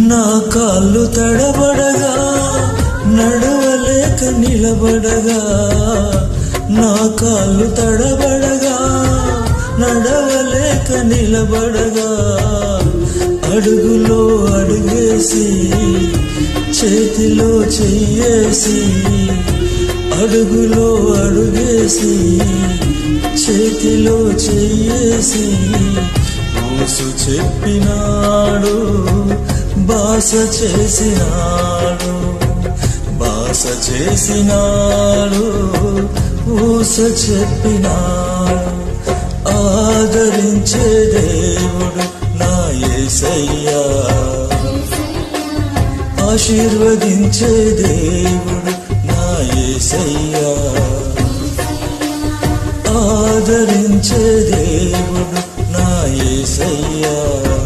నా కాళ్ళు తడబడగా నడవలేక నిలబడగా నా కాళ్ళు తడబడగా నడవలేక నిలబడగా అడుగులో అడుగేసి చేతిలో చెయ్యేసి అడుగులో అడుగేసి చేతిలో చెయ్యేసి ఊసు చెప్పినాడు బాస చేసినాడు బాస చేసినాడు ఊస చెప్పినాడు ఆదరించే దేవుడు నా యేసయ్యా ఆశీర్వదించే దేవుడు నా యేసయ్యా ఆదరించే దేవుడు నా యేసయ్యా